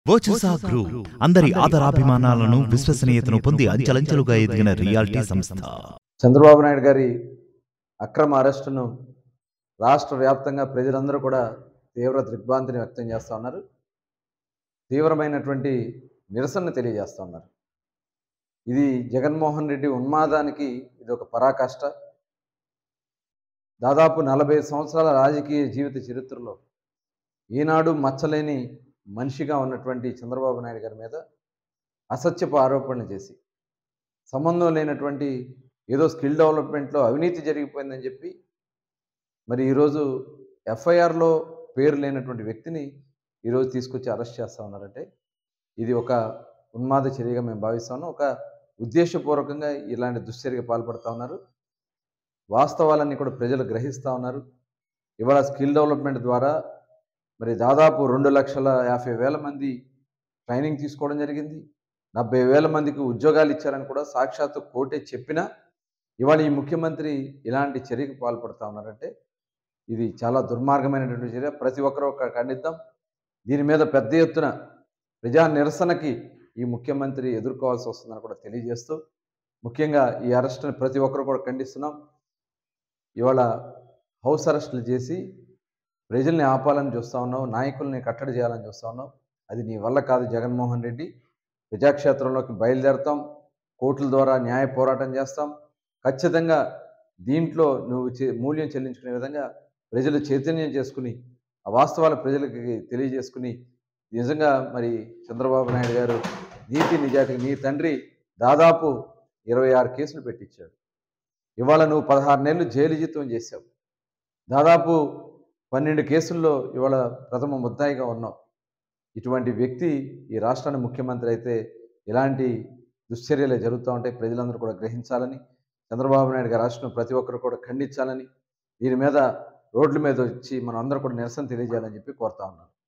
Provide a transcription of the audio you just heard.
వర్చసా group అందరి ఆదరాభిమానాలను విశ్వసనీయతను పొంది అంచెలంచెలుగా ఎదిగిన రియాలిటీ సంస్థ చంద్రబాబు నాయుడు గారి అక్రమ అరెస్టును రాష్ట్ర వ్యాప్తంగా ప్రజలందరూ కూడా తీవ్ర దిగ్భ్రాంతిని వ్యక్తం చేస్తూ ఉన్నారు తీవ్రమైనటువంటి నిరసనను తెలియజేస్తూ ఉన్నారు ఇది జగన్మోహన్ రెడ్డి ఉన్మాదానికి ఇది ఒక పరాకాష్ట దాదాపు నలభై సంవత్సరాల రాజకీయ జీవిత చరిత్రలో ఈనాడు మచ్చలేని మనిషిగా ఉన్నటువంటి చంద్రబాబు నాయుడు గారి మీద అసత్యపు ఆరోపణలు చేసి సంబంధం లేనటువంటి ఏదో స్కిల్ డెవలప్మెంట్లో అవినీతి జరిగిపోయిందని చెప్పి మరి ఈరోజు ఎఫ్ఐఆర్లో పేరు లేనటువంటి వ్యక్తిని ఈరోజు తీసుకొచ్చి అరెస్ట్ చేస్తూ ఉన్నారంటే ఇది ఒక ఉన్మాద చర్యగా మేము భావిస్తాను ఒక ఉద్దేశపూర్వకంగా ఇలాంటి దుశ్చర్యగా పాల్పడుతూ ఉన్నారు వాస్తవాలన్నీ కూడా ప్రజలు గ్రహిస్తూ ఉన్నారు ఇవాళ స్కిల్ డెవలప్మెంట్ ద్వారా మరి దాదాపు రెండు లక్షల యాభై వేల మంది ట్రైనింగ్ తీసుకోవడం జరిగింది డెబ్బై వేల మందికి ఉద్యోగాలు ఇచ్చారని కూడా సాక్షాత్తు కోర్టే చెప్పినా ఇవాళ ఈ ముఖ్యమంత్రి ఇలాంటి చర్యకు పాల్పడుతూ ఉన్నారంటే ఇది చాలా దుర్మార్గమైనటువంటి చర్య ప్రతి ఒక్కరూ ఒక ఖండిద్దాం దీని మీద పెద్ద ఎత్తున ప్రజా నిరసనకి ఈ ముఖ్యమంత్రి ఎదుర్కోవాల్సి వస్తుందని కూడా తెలియజేస్తూ ముఖ్యంగా ఈ అరెస్ట్ని ప్రతి ఒక్కరు కూడా ఖండిస్తున్నాం ఇవాళ హౌస్ అరెస్టులు చేసి ప్రజల్ని ఆపాలని చూస్తూ ఉన్నావు నాయకుల్ని కట్టడి చేయాలని చూస్తూ ఉన్నావు అది నీ వల్ల కాదు జగన్మోహన్ రెడ్డి ప్రజాక్షేత్రంలోకి బయలుదేరుతాం కోర్టుల ద్వారా న్యాయ పోరాటం చేస్తాం ఖచ్చితంగా దీంట్లో నువ్వు చే- మూల్యం చెల్లించుకునే విధంగా ప్రజలు చైతన్యం చేసుకుని ఆ వాస్తవాలు ప్రజలకి తెలియజేసుకుని నిజంగా మరి చంద్రబాబు నాయుడు గారు నీతి నిజాయితీకి నీ తండ్రి దాదాపు ఇరవై ఆరు కేసులు పెట్టించాడు ఇవాళ నువ్వు పదహారు నెలలు జైలు జీతం చేశావు దాదాపు పన్నెండు కేసుల్లో ఇవాళ ప్రథమ ముద్దాయిగా ఉన్నావు ఇటువంటి వ్యక్తి ఈ రాష్ట్రానికి ముఖ్యమంత్రి అయితే ఇలాంటి దుశ్చర్యలు జరుగుతూ ఉంటాయి ప్రజలందరూ కూడా గ్రహించాలని చంద్రబాబు నాయుడు గారి రాష్ట్రం ప్రతి ఒక్కరు కూడా ఖండించాలని దీని మీద రోడ్ల మీద వచ్చి మనం అందరూ కూడా నిరసన తెలియజేయాలని చెప్పి కోరుతా ఉన్నాను